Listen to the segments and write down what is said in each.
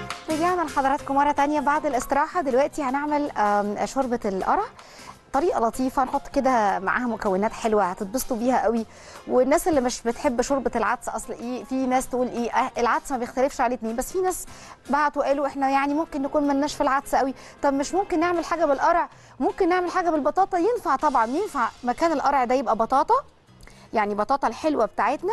رجعنا لحضراتكم مرة تانية بعد الاستراحة دلوقتي هنعمل آم، شوربة القرع طريقة لطيفة نحط كده معاها مكونات حلوة هتتبسطوا بيها قوي والناس اللي مش بتحب شوربة العدس أصل إيه في ناس تقول إيه أه العدس ما بيختلفش عليه اتنين بس في ناس بعتوا قالوا إحنا يعني ممكن نكون ملناش في العدس قوي طب مش ممكن نعمل حاجة بالقرع ممكن نعمل حاجة بالبطاطا ينفع طبعا ينفع مكان القرع ده يبقى بطاطا يعني بطاطا الحلوة بتاعتنا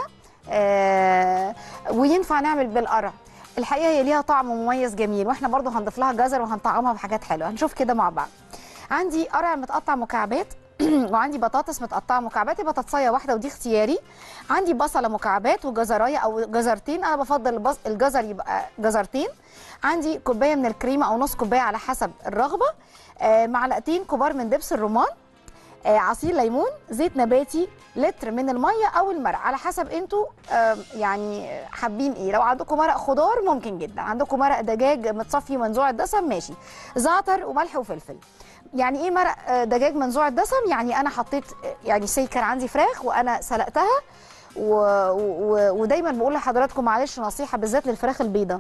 آه وينفع نعمل بالقرع الحقيقه هي ليها طعم مميز جميل واحنا برضو هنضيف لها جزر وهنطعمها بحاجات حلوه هنشوف كده مع بعض عندي قرع متقطع مكعبات وعندي بطاطس متقطعه مكعبات يبقى بطاطسايه واحده ودي اختياري عندي بصله مكعبات وجزرايه او جزرتين انا بفضل البص... الجزر يبقى جزرتين عندي كوبايه من الكريمه او نص كوبايه على حسب الرغبه آه معلقتين كبار من دبس الرمان آه، عصير ليمون زيت نباتي لتر من الميه او المرق على حسب انتوا آه، يعني حابين ايه لو عندكم مرق خضار ممكن جدا عندكم مرق دجاج متصفي منزوع الدسم ماشي زعتر وملح وفلفل يعني ايه مرق آه، دجاج منزوع الدسم يعني انا حطيت آه، يعني سي كان عندي فراخ وانا سلقتها و... و... ودايما بقول لحضراتكم معلش نصيحه بالذات للفراخ البيضاء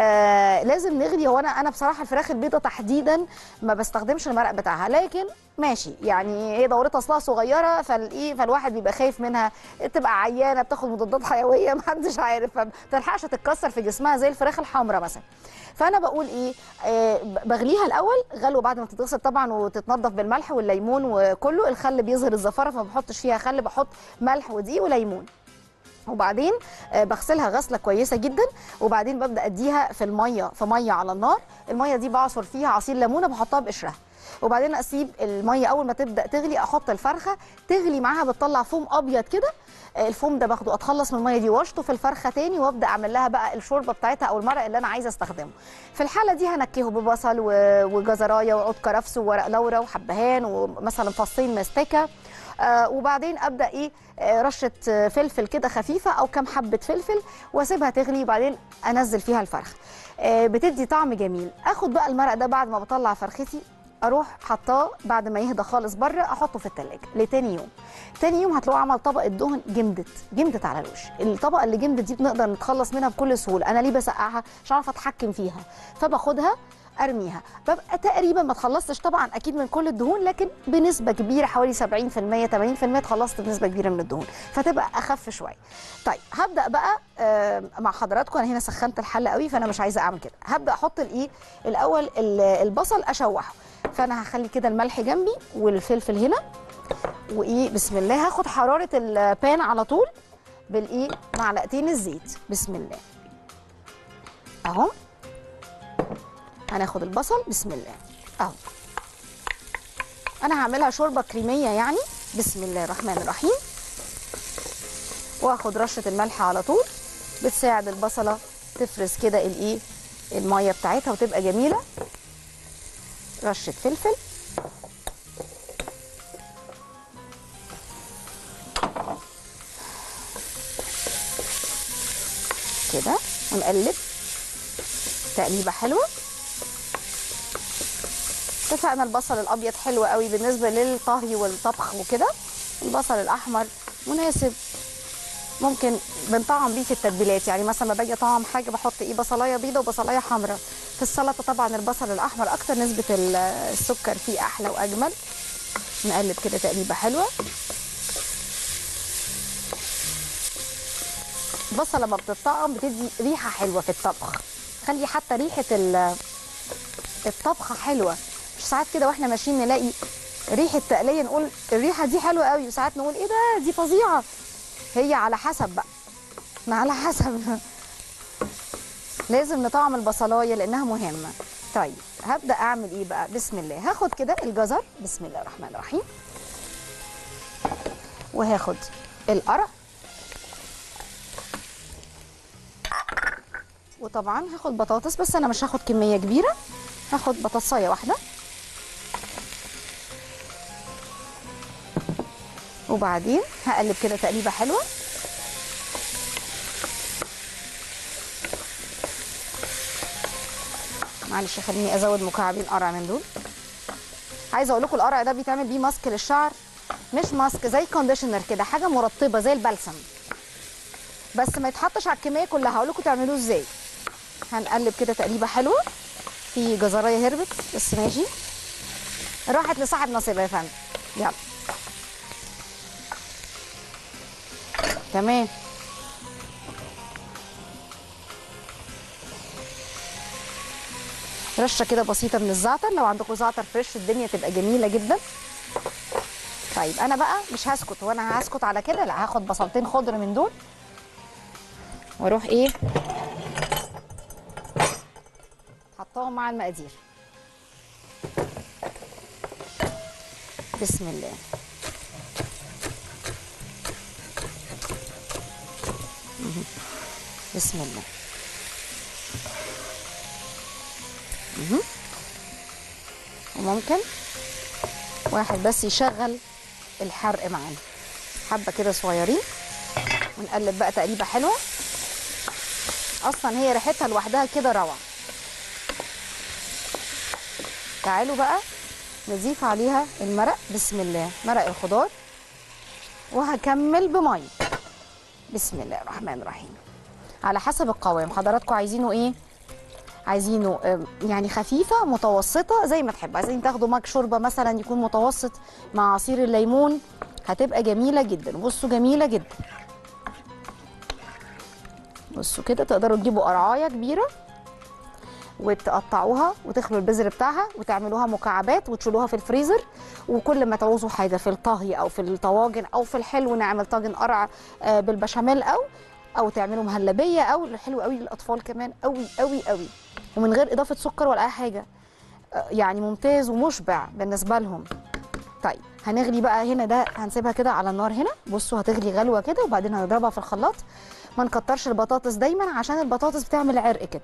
آه لازم نغلي هو انا انا بصراحه الفراخ البيضاء تحديدا ما بستخدمش المرق بتاعها لكن ماشي يعني هي دورتها اصلها صغيره فالايه فالواحد بيبقى خايف منها تبقى عيانه بتاخد مضادات حيويه محدش عارف فما بتلحقش تتكسر في جسمها زي الفراخ الحمراء مثلا فانا بقول ايه آه بغليها الاول غلو بعد ما تتغسل طبعا وتتنضف بالملح والليمون وكله الخل بيظهر الزفاره فما بحطش فيها خل بحط ملح ودقيق وليمون وبعدين آه، بغسلها غسله كويسه جدا وبعدين ببدا اديها في الميه في ميه على النار الميه دي بعصر فيها عصير ليمونه بحطها بقشرها وبعدين اسيب الميه اول ما تبدا تغلي احط الفرخه تغلي معاها بتطلع فوم ابيض كده آه، الفوم ده باخده اتخلص من الميه دي واشطه في الفرخه تاني وابدا اعمل لها بقى الشوربه بتاعتها او المرق اللي انا عايزه استخدمه في الحاله دي هنكهه ببصل و- وجزرايه وعود كرفس وورق لورا وحبهان ومثلا فصين مستكه آه وبعدين ابدا ايه آه رشه آه، فلفل كده خفيفه او كام حبه فلفل واسيبها تغلي وبعدين انزل فيها الفرخ آه بتدي طعم جميل اخد بقى المرق ده بعد ما بطلع فرختي اروح حطاه بعد ما يهدى خالص بره احطه في التلاجة لتاني يوم تاني يوم هتلاقوا عمل طبقه دهن جمدت جمدت على الوش الطبقه اللي جمدت دي بنقدر نتخلص منها بكل سهوله انا ليه بسقعها عشان اعرف اتحكم فيها فباخدها ارميها ببقى تقريبا ما اتخلصتش طبعا اكيد من كل الدهون لكن بنسبه كبيره حوالي 70% 80% اتخلصت بنسبه كبيره من الدهون فتبقى اخف شويه طيب هبدا بقى آه، مع حضراتكم انا هنا سخنت الحله قوي فانا مش عايزه اعمل كده هبدا احط الايه الاول ال- البصل اشوحه فانا هخلي كده الملح جنبي والفلفل هنا وايه بسم الله هاخد حراره البان على طول بالايه معلقتين الزيت بسم الله اهو هناخد البصل بسم الله اهو انا هعملها شوربه كريميه يعني بسم الله الرحمن الرحيم واخد رشه الملح على طول بتساعد البصله تفرز كده الايه الميه بتاعتها وتبقى جميله رشه فلفل كده ونقلب تقليبه حلوه اتفقنا البصل الابيض حلو قوي بالنسبه للطهي والطبخ وكده البصل الاحمر مناسب ممكن بنطعم بيه في التتبيلات يعني مثلا لما باجي اطعم حاجه بحط ايه بصلايه بيضه وبصلايه حمراء في السلطه طبعا البصل الاحمر اكتر نسبه ال- السكر فيه احلى واجمل نقلب كده تقليبه حلوه البصل لما بتطعم بتدي ريحه حلوه في الطبخ خلي حتى ريحه ال- الطبخه حلوه مش ساعات كده واحنا ماشيين نلاقي ريحه تقليه نقول الريحه دي حلوه قوي وساعات نقول ايه ده دي فظيعه هي على حسب بقى ما على حسب لازم نطعم البصلايه لانها مهمه طيب هبدا اعمل ايه بقى بسم الله هاخد كده الجزر بسم الله الرحمن الرحيم وهاخد القرع وطبعا هاخد بطاطس بس انا مش هاخد كميه كبيره هاخد بطاطسايه واحده وبعدين هقلب كده تقليبه حلوه معلش خليني ازود مكعبين قرع من دول عايزه اقول لكم القرع ده بيتعمل بيه ماسك للشعر مش ماسك زي كونديشنر كده حاجه مرطبه زي البلسم بس ما يتحطش على الكميه كلها هقول لكم تعملوه ازاي هنقلب كده تقليبه حلوه في جزرايه هربت بس ماشي راحت لصاحب نصيبها يا فندم يلا تمام رشه كده بسيطه من الزعتر لو عندكم زعتر فريش الدنيا تبقى جميله جدا طيب انا بقى مش هسكت وانا هسكت على كده لا هاخد بصلتين خضر من دول واروح ايه حطاهم مع المقادير بسم الله مهم. بسم الله مهم. وممكن واحد بس يشغل الحرق معانا حبه كده صغيرين ونقلب بقى تقليبه حلوه اصلا هي ريحتها لوحدها كده روعه تعالوا بقى نضيف عليها المرق بسم الله مرق الخضار وهكمل بميه بسم الله الرحمن الرحيم على حسب القوام حضراتكم عايزينه ايه عايزينه آم، يعني خفيفه متوسطه زي ما تحبوا عايزين تاخدوا مج شوربه مثلا يكون متوسط مع عصير الليمون هتبقى جميله جدا بصوا جميله جدا بصوا كده تقدروا تجيبوا قرعايه كبيره وتقطعوها وتخلوا البذر بتاعها وتعملوها مكعبات وتشيلوها في الفريزر وكل ما تعوزوا حاجه في الطهي او في الطواجن او في الحلو نعمل طاجن قرع آه، بالبشاميل او او تعملوا مهلبيه او حلو قوي للاطفال كمان قوي قوي قوي ومن غير اضافه سكر ولا اي حاجه آه، يعني ممتاز ومشبع بالنسبه لهم طيب هنغلي بقى هنا ده هنسيبها كده على النار هنا بصوا هتغلي غلوه كده وبعدين هنضربها في الخلاط ما نكترش البطاطس دايما عشان البطاطس بتعمل عرق كده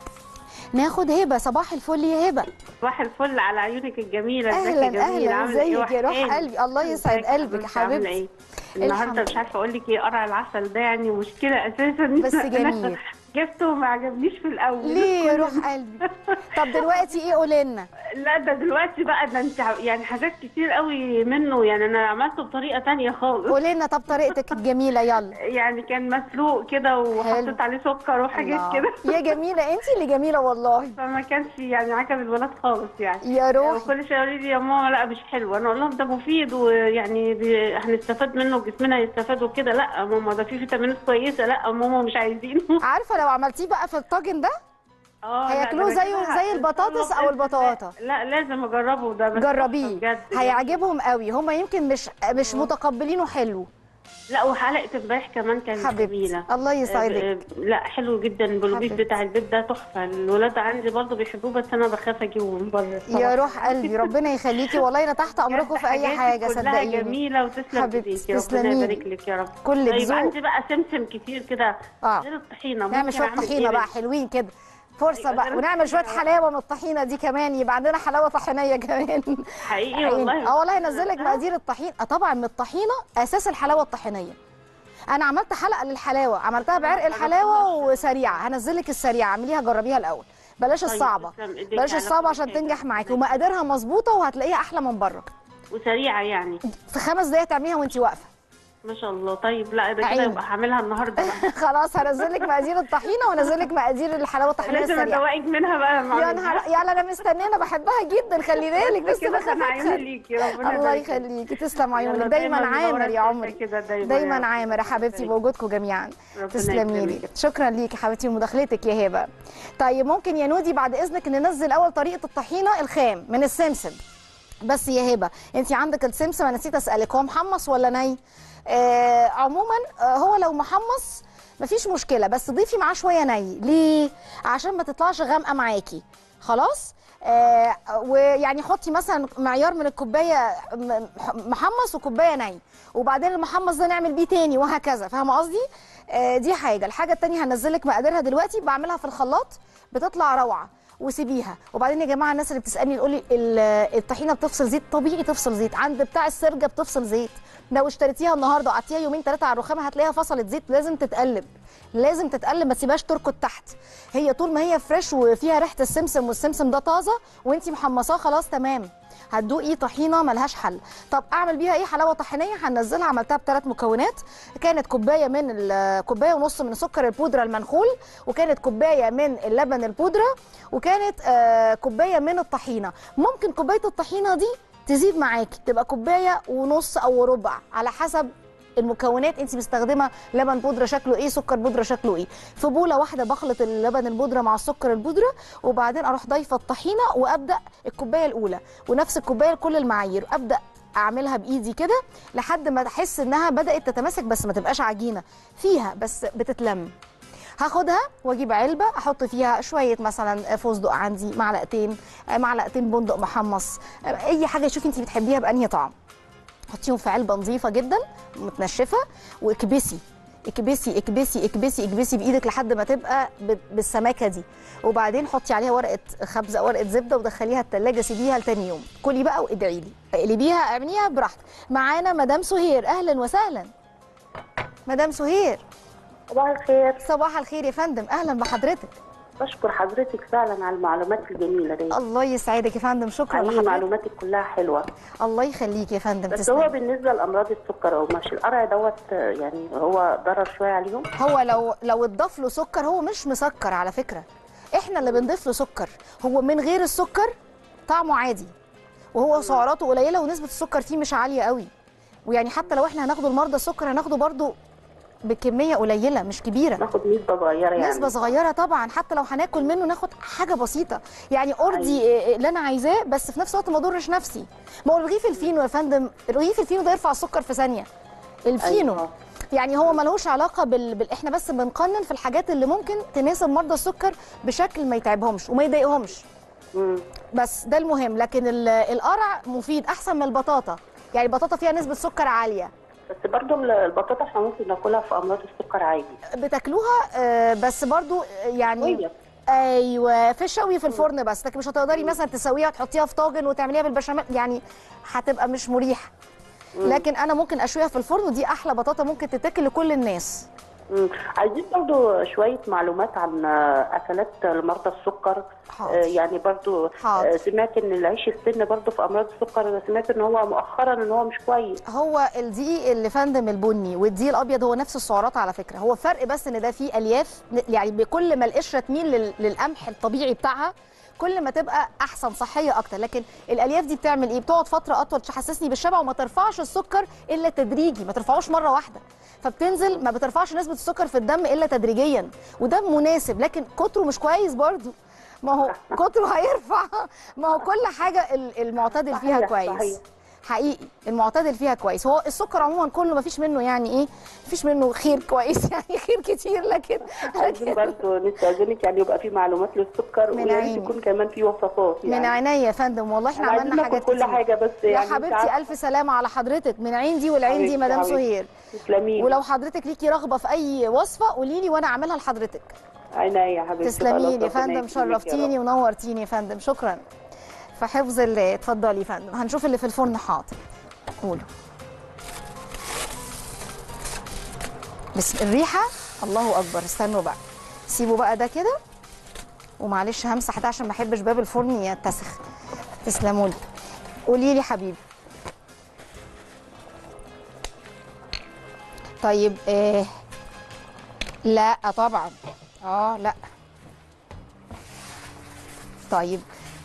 ناخد هبه صباح الفل يا هبه صباح الفل على عيونك الجميله ازيك يا اهلا جميل؟ اهلا عاملة إيه ازيك يا روح وحشاني؟ قلبي الله يسعد ازيك يا قلبك حبيبتي؟ عاملة حبيبتي إيه؟ الحمد النهارده مش عارفه اقول لك ايه قرع العسل ده يعني مشكله اساسا بس جميل. جبته وما عجبنيش في الاول ليه يا روح قلبي طب دلوقتي ايه قولي لنا لا ده دلوقتي بقى ده انت ع- يعني حاجات كتير قوي منه يعني انا عملته بطريقه تانية خالص قولي لنا طب طريقتك الجميله يلا يعني كان مسلوق كده وحطيت عليه سكر وحاجات الله. كده يا جميله انت اللي جميله والله فما كانش يعني عجب الولاد خالص يعني يا روح وكل شويه يقولوا لي يا ماما لا مش حلو انا اقول لهم ده مفيد ويعني بي- هنستفاد منه جسمنا هيستفاد وكده لا ماما ده فيه فيتامينات كويسه لا ماما مش عايزينه عارفه لو عملتيه بقى في الطاجن ده اه لا، هياكلوه ده أنا زيه كده زي ه- البطاطس إن شاء أو الله بإذن البطاطا. الله. لا لازم اجربه ده بس جربيه بجد هيعجبهم قوي هم يمكن مش مش متقبلينه حلو لا وحلقه امبارح كمان كانت حبيبتي جميله الله يسعدك آه، آه، لا حلو جدا بالبيف حبيبتي. بتاع البيت ده تحفه الولاد عندي برضه بيحبوه بس انا بخاف اجيبه من بره يا روح قلبي ربنا يخليكي والله انا تحت امركم في اي حاجه كلها صدقيني جميله وتسلم حبيبتي، ايديكي ربنا تسلميلي. يبارك لك يا رب كل طيب ذوق عندي بقى سمسم كتير كده اه غير الطحينه نعمل ممكن شويه أعمل طحينه إيه بقى حلوين كده فرصه أيوة، بقى غير ونعمل شويه الطحينة. حلاوه من الطحينه دي كمان يبقى عندنا حلاوه طحينيه كمان حقيقي والله اه والله انزل لك مقادير الطحين اه طبعا من الطحينه اساس الحلاوه الطحينيه انا عملت حلقه للحلاوه عملتها بعرق الحلاوه وسريعه هنزل لك السريعه اعمليها جربيها الاول بلاش طيب، الصعبه تسلم إيديك بلاش على الصعبه كل عشان حاجة. تنجح معاكي ومقاديرها مظبوطه وهتلاقيها احلى من بره وسريعه يعني في خمس دقايق تعمليها وانت واقفه ما شاء الله طيب لا ده عيني. كده يبقى هعملها النهارده بقى. خلاص هنزل لك مقادير الطحينه وانزل لك مقادير الحلاوه الطحينيه لازم السريعه ادوقك منها بقى مع يا نهار يلا انا مستنيه انا بحبها جدا خلي بالك بس كده انا عيوني بخاف ليكي ربنا الله يبارك لك. يخليكي تسلم يلا عيونك دايما منورة عامر يا الشاشة عمري كده دايما دايما يا رب. عامر يا حبيبتي ربنا بوجودكم جميعا ربنا تسلمي لي يكرمك. شكرا ليكي حبيبتي ومداخلتك يا هبه طيب ممكن يا نودي بعد اذنك ننزل اول طريقه الطحينه الخام من السمسم بس يا هبه انت عندك السمسم انا نسيت اسالك هو محمص ولا ني آه عموما آه هو لو محمص مفيش مشكله بس ضيفي معاه شويه ني ليه عشان ما تطلعش غامقه معاكي خلاص آه ويعني حطي مثلا معيار من الكوبايه م- محمص وكوبايه ني وبعدين المحمص ده نعمل بيه تاني وهكذا فاهمه قصدي آه دي حاجه الحاجه التانيه هنزلك مقاديرها دلوقتي بعملها في الخلاط بتطلع روعه وسيبيها وبعدين يا جماعه الناس اللي بتسالني تقول لي ال- الطحينه بتفصل زيت طبيعي تفصل زيت عند بتاع السرجه بتفصل زيت لو اشتريتيها النهارده وقعدتيها يومين ثلاثه على الرخامه هتلاقيها فصلت زيت لازم تتقلب لازم تتقلب ما تسيبهاش تركض تحت هي طول ما هي فريش وفيها ريحه السمسم والسمسم ده طازه وانتي محمصاه خلاص تمام هتدوقي طحينه ملهاش حل طب اعمل بيها ايه حلاوه طحينيه هنزلها عملتها بثلاث مكونات كانت كوبايه من ال- كوبايه ونص من سكر البودره المنخول وكانت كوبايه من اللبن البودره وكانت آه، كوبايه من الطحينه ممكن كوبايه الطحينه دي تزيد معاكي تبقى كوبايه ونص او ربع على حسب المكونات انت مستخدمه لبن بودره شكله ايه سكر بودره شكله ايه في بوله واحده بخلط اللبن البودره مع السكر البودره وبعدين اروح ضايفه الطحينه وابدا الكوبايه الاولى ونفس الكوبايه لكل المعايير ابدا اعملها بايدي كده لحد ما احس انها بدات تتماسك بس ما تبقاش عجينه فيها بس بتتلم هاخدها واجيب علبه احط فيها شويه مثلا فستق عندي معلقتين معلقتين بندق محمص اي حاجه شوفي انت بتحبيها بانهي طعم حطيهم في علبه نظيفه جدا متنشفه واكبسي اكبسي اكبسي اكبسي اكبسي بايدك لحد ما تبقى ب- بالسماكه دي وبعدين حطي عليها ورقه خبز او ورقه زبده ودخليها التلاجة سيبيها لتاني يوم كلي بقى وادعي لي اقلبيها اعمليها براحتك معانا مدام سهير اهلا وسهلا مدام سهير صباح الخير صباح الخير يا فندم اهلا بحضرتك بشكر حضرتك فعلا على المعلومات الجميله دي الله يسعدك يا فندم شكرا حقيقي لحضرتك معلوماتك كلها حلوه الله يخليك يا فندم بس هو تسلم بالنسبه لامراض السكر هو مش القرع دوت آه، يعني هو ضرر شويه عليهم هو لو لو اتضاف له سكر هو مش مسكر على فكره احنا اللي بنضيف له سكر هو من غير السكر طعمه عادي وهو سعراته قليله ونسبه السكر فيه مش عاليه قوي ويعني حتى لو احنا هناخده لمرضى السكر هناخده برضو بكميه قليله مش كبيره ناخد نسبه صغيره يعني نسبة صغيرة طبعا حتى لو هناكل منه ناخد حاجة بسيطة يعني أرضي إيه اللي أنا عايزاه بس في نفس الوقت ما أضرش نفسي ما هو رغيف الفينو يا فندم رغيف الفينو ده يرفع السكر في ثانية الفينو أيوة. يعني هو ملوش علاقة بال... بال... احنا بس بنقنن في الحاجات اللي ممكن تناسب مرضى السكر بشكل ما يتعبهمش وما يضايقهمش مم. بس ده المهم لكن ال- القرع مفيد أحسن من البطاطا يعني البطاطا فيها نسبة سكر عالية بس برضو ال- البطاطا احنا ممكن ناكلها في امراض السكر عادي بتاكلوها آه، بس برضو آه، يعني طيب. ايوه في الشوي في الفرن بس لكن مش هتقدري مثلا تسويها وتحطيها في طاجن وتعمليها بالبشاميل يعني هتبقى مش مريحه لكن انا ممكن اشويها في الفرن ودي احلى بطاطا ممكن تتاكل لكل الناس مم. عايزين برضو شويه معلومات عن آه، اكلات لمرضى السكر حاضر. آه، يعني برضو حاضر. آه، سمعت ان العيش السن برضو في امراض السكر سمعت ان هو مؤخرا ان هو مش كويس هو الدقيق اللي فندم البني والدقيق الابيض هو نفس السعرات على فكره هو فرق بس ان ده فيه الياف يعني بكل ما القشره تميل لل- للقمح الطبيعي بتاعها كل ما تبقى احسن صحيه اكتر لكن الالياف دي بتعمل ايه بتقعد فتره اطول تحسسني بالشبع وما ترفعش السكر الا تدريجي ما ترفعوش مره واحده فبتنزل ما بترفعش نسبه السكر في الدم الا تدريجيا وده مناسب لكن كتره مش كويس برضو ما هو كتره هيرفع ما هو كل حاجه ال- المعتدل فيها صحيح، كويس صحيح. حقيقي المعتدل فيها كويس هو السكر عموما كله ما فيش منه يعني ايه مفيش منه خير كويس يعني خير كتير لكن عايزين لكن برضه نستأذنك يعني يبقى في معلومات للسكر من ويا ريت عيني. يكون كمان في وصفات يعني من عينيا يا فندم والله احنا إحنا عايزين عملنا ناكل حاجات كل كتير. حاجة بس يا يعني مش حبيبتي عارفة. الف سلامه على حضرتك من عين دي والعين دي حبيبتي، مدام حبيبتي. سهير تسلمي ولو حضرتك ليكي رغبه في اي وصفه قولي لي وانا اعملها لحضرتك عينيا يا حبيبتي تسلمي خلاص، لي يا ربنا فندم يكرمك يا شرفتيني رب. ونورتيني يا فندم شكرا في حفظ الله اتفضلي يا فندم هنشوف اللي في الفرن حاضر قولوا بس الريحه الله اكبر استنوا بقى سيبوا بقى ده كده ومعلش همسح ده عشان ما احبش باب الفرن يتسخ تسلموا لي قولي لي حبيبي طيب آه لا طبعا اه لا طيب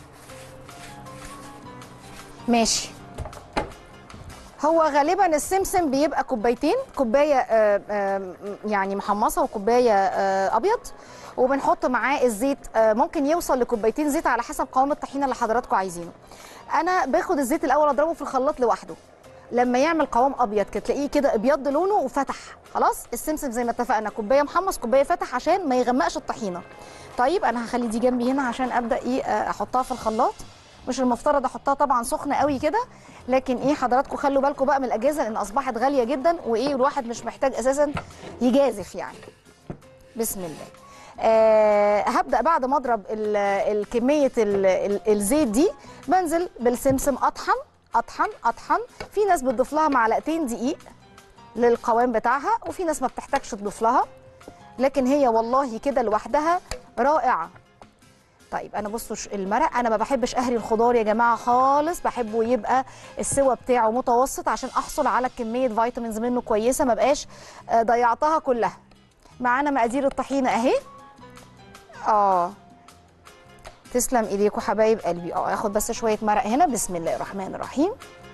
ماشي هو غالبا السمسم بيبقى كوبايتين كوبايه آه، آه، يعني محمصه وكوبايه آه، ابيض وبنحط معاه الزيت آه، ممكن يوصل لكوبايتين زيت على حسب قوام الطحينه اللي حضراتكم عايزينه انا باخد الزيت الاول اضربه في الخلاط لوحده لما يعمل قوام ابيض كده تلاقيه كده ابيض لونه وفتح خلاص السمسم زي ما اتفقنا كوبايه محمص كوبايه فتح عشان ما يغمقش الطحينه طيب انا هخلي دي جنبي هنا عشان ابدا ايه آه، احطها في الخلاط مش المفترض احطها طبعا سخنه قوي كده لكن ايه حضراتكم خلوا بالكم بقى من الاجهزه لان اصبحت غاليه جدا وايه الواحد مش محتاج اساسا يجازف يعني بسم الله آه هبدا بعد ما اضرب ال- الكميه ال- ال- الزيت دي بنزل بالسمسم اطحن اطحن اطحن في ناس بتضيف لها معلقتين دقيق للقوام بتاعها وفي ناس ما بتحتاجش تضيف لها لكن هي والله كده لوحدها رائعه طيب انا بصوا ش- المرق انا ما بحبش اهري الخضار يا جماعه خالص بحبه يبقى السوى بتاعه متوسط عشان احصل على كميه فيتامينز منه كويسه ما بقاش آه، ضيعتها كلها معانا مقادير الطحينه اهي اه تسلم ايديكوا حبايب قلبي اه اخد بس شويه مرق هنا بسم الله الرحمن الرحيم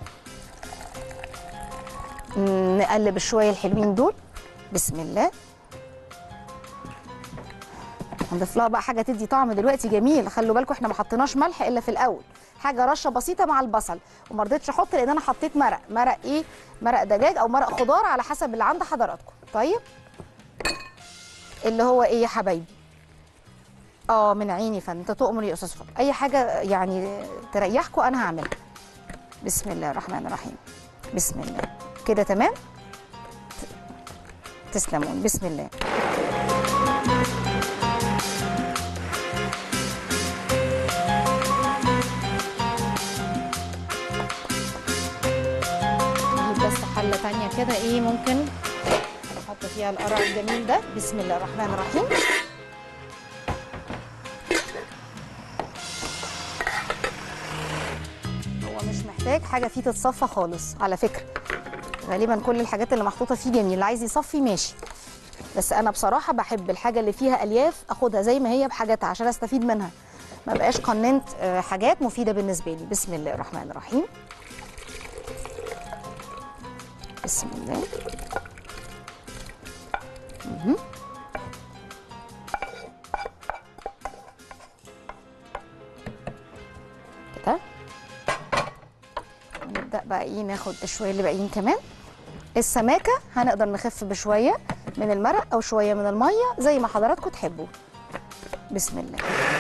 مم، نقلب الشويه الحلوين دول بسم الله هنضيف لها بقى حاجه تدي طعم دلوقتي جميل خلوا بالكم احنا ما حطيناش ملح الا في الاول حاجه رشه بسيطه مع البصل وما رضيتش احط لان انا حطيت مرق مرق ايه مرق دجاج او مرق خضار على حسب اللي عند حضراتكم طيب اللي هو ايه يا حبايبي اه من عيني فن انت تؤمر يا استاذ فضل اي حاجه يعني تريحكم انا هعملها بسم الله الرحمن الرحيم بسم الله كده تمام تسلمون بسم الله نجيب بس حله تانية كده ايه ممكن نحط فيها القرع الجميل ده بسم الله الرحمن الرحيم هو مش محتاج حاجه فيه تتصفى خالص على فكره غالبا كل الحاجات اللي محطوطه فيه جميل اللي عايز يصفي ماشي بس انا بصراحه بحب الحاجه اللي فيها الياف اخدها زي ما هي بحاجاتها عشان استفيد منها ما بقاش قننت آه، حاجات مفيده بالنسبه لي بسم الله الرحمن الرحيم بسم الله مهم. كده ونبدأ بقى ايه ناخد الشوية اللي باقيين كمان السماكة هنقدر نخف بشوية من المرق أو شوية من المية زي ما حضراتكم تحبوا بسم الله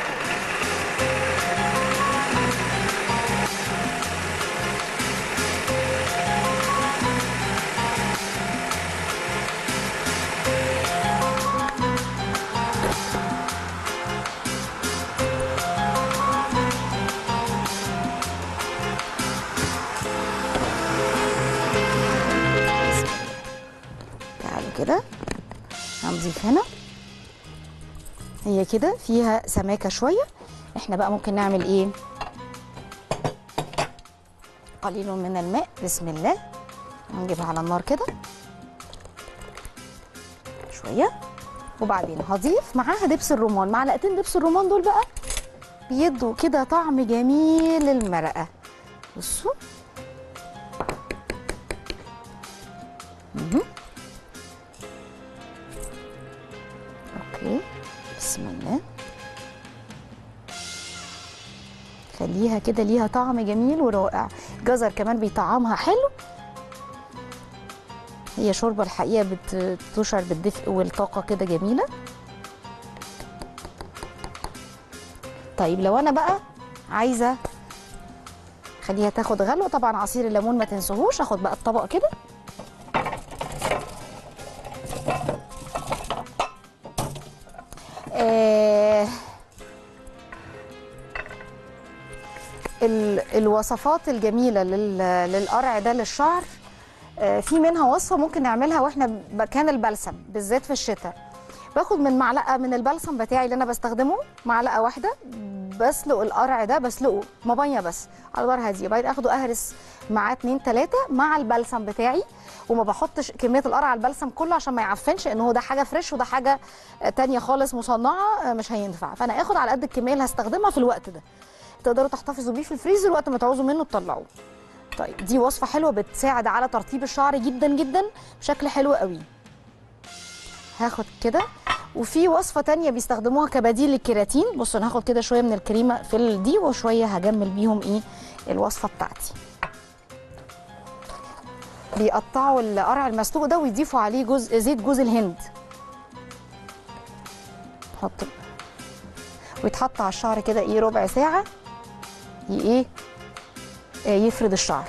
بسم الله. تعالوا كده هنضيف هنا هي كده فيها سماكه شويه احنا بقى ممكن نعمل ايه قليل من الماء بسم الله هنجيبها على النار كده شويه وبعدين هضيف معاها دبس الرمان معلقتين دبس الرمان دول بقى بيدوا كده طعم جميل للمرقه بصوا مهم. اوكي بسم الله خليها كده ليها طعم جميل ورائع جزر كمان بيطعمها حلو هي شوربه الحقيقه بت- بتشعر بالدفء والطاقه كده جميله طيب لو انا بقى عايزه خليها تاخد غلوه طبعا عصير الليمون ما تنسوهوش اخد بقى الطبق كده آه، ال- الوصفات الجميله لل- للقرع ده للشعر آه، في منها وصفه ممكن نعملها واحنا مكان البلسم بالذات في الشتاء باخد من معلقه من البلسم بتاعي اللي انا بستخدمه معلقه واحده بسلق القرع ده بسلقه ميه بس على نار هاديه بعدين اخده اهرس معاه اتنين تلاته مع البلسم بتاعي وما بحطش كميه القرع على البلسم كله عشان ما يعفنش ان هو ده حاجه فريش وده حاجه آه، تانية خالص مصنعه آه، مش هينفع فانا اخد على قد الكميه اللي هستخدمها في الوقت ده تقدروا تحتفظوا بيه في الفريزر وقت ما تعوزوا منه تطلعوه طيب دي وصفه حلوه بتساعد على ترطيب الشعر جدا جدا بشكل حلو قوي هاخد كده وفي وصفه تانية بيستخدموها كبديل للكيراتين بصوا انا هاخد كده شويه من الكريمه في ال- دي وشويه هجمل بيهم ايه الوصفه بتاعتي بيقطعوا القرع المسلوق ده ويضيفوا عليه جزء زيت جوز الهند حط ويتحط على الشعر كده ايه ربع ساعه ي- ايه آه، يفرد الشعر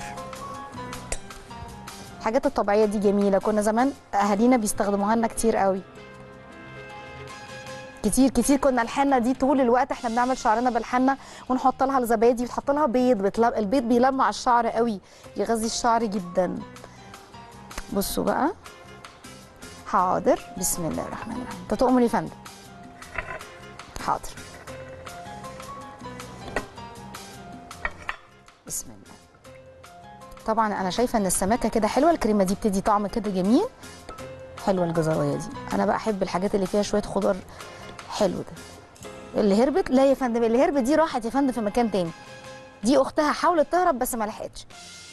الحاجات الطبيعيه دي جميله كنا زمان اهالينا بيستخدموها لنا كتير قوي كتير كتير كنا الحنه دي طول الوقت احنا بنعمل شعرنا بالحنه ونحط لها الزبادي وتحط لها بيض بتلم... البيض بيلمع الشعر قوي يغذي الشعر جدا بصوا بقى حاضر بسم الله الرحمن الرحيم انت تؤمر يا فندم حاضر بسم الله طبعا انا شايفه ان السماكه كده حلوه الكريمه دي بتدي طعم كده جميل حلوه الجزرايه دي انا بقى احب الحاجات اللي فيها شويه خضار حلو ده اللي هربت لا يا فندم اللي هربت دي راحت يا فندم في مكان تاني دي اختها حاولت تهرب بس ما لحقتش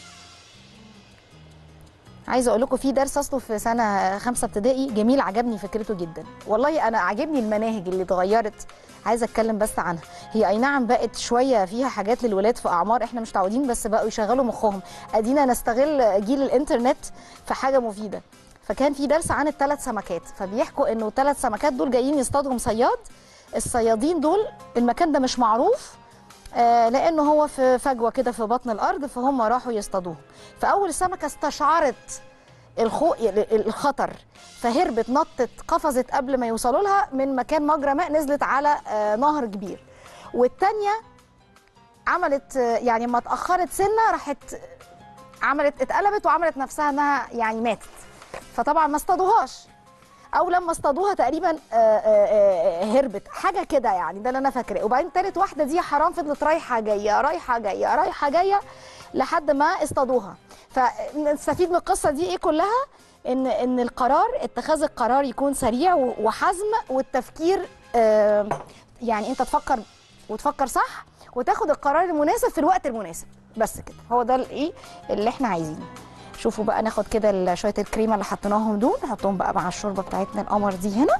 عايزه اقول لكم في درس اصله في سنه خمسه ابتدائي جميل عجبني فكرته جدا والله انا عاجبني المناهج اللي اتغيرت عايزه اتكلم بس عنها هي اي نعم بقت شويه فيها حاجات للولاد في اعمار احنا مش متعودين بس بقوا يشغلوا مخهم ادينا نستغل جيل الانترنت في حاجه مفيده فكان في درس عن الثلاث سمكات فبيحكوا انه الثلاث سمكات دول جايين يصطادهم صياد الصيادين دول المكان ده مش معروف آه لانه هو في فجوه كده في بطن الارض فهم راحوا يصطادوهم فاول سمكه استشعرت الخو... الخطر فهربت نطت قفزت قبل ما يوصلوا لها من مكان مجرى ماء نزلت على آه نهر كبير والتانية عملت آه يعني ما اتاخرت سنه راحت عملت اتقلبت وعملت نفسها انها يعني ماتت فطبعا ما اصطادوهاش او لما اصطادوها تقريبا آه، آه، آه، هربت حاجه كده يعني ده اللي انا فاكراه وبعدين تالت واحده دي حرام فضلت رايحه جايه رايحه جايه رايحه جايه لحد ما اصطادوها فنستفيد من القصه دي ايه كلها ان ان القرار اتخاذ القرار يكون سريع و- وحزم والتفكير آه، يعني انت تفكر وتفكر صح وتاخد القرار المناسب في الوقت المناسب بس كده هو ده الايه اللي احنا عايزينه شوفوا بقى ناخد كده ال- شويه الكريمه اللي حطيناهم دول نحطهم بقى مع الشوربه بتاعتنا القمر دي هنا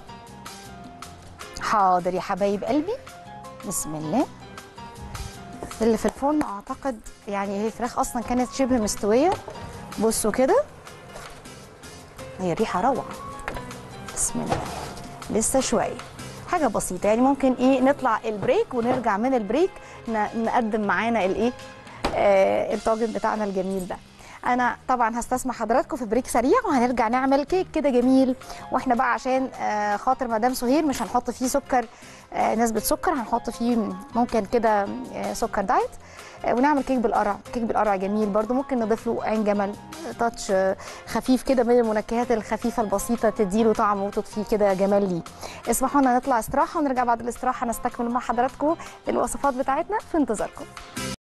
حاضر يا حبايب قلبي بسم الله اللي في الفرن اعتقد يعني هي الفراخ اصلا كانت شبه مستويه بصوا كده هي الريحه روعه بسم الله لسه شويه حاجه بسيطه يعني ممكن ايه نطلع البريك ونرجع من البريك ن- نقدم معانا الايه آه الطاجن بتاعنا الجميل ده انا طبعا هستسمح حضراتكم في بريك سريع وهنرجع نعمل كيك كده جميل واحنا بقى عشان آه خاطر مدام سهير مش هنحط فيه سكر آه نسبه سكر هنحط فيه ممكن كده آه سكر دايت آه ونعمل كيك بالقرع كيك بالقرع جميل برضو ممكن نضيف له عين جمل تاتش آه خفيف كده من المنكهات الخفيفه البسيطه تديله طعم وتضفيه كده جمال ليه اسمحوا لنا نطلع استراحه ونرجع بعد الاستراحه نستكمل مع حضراتكم الوصفات بتاعتنا في انتظاركم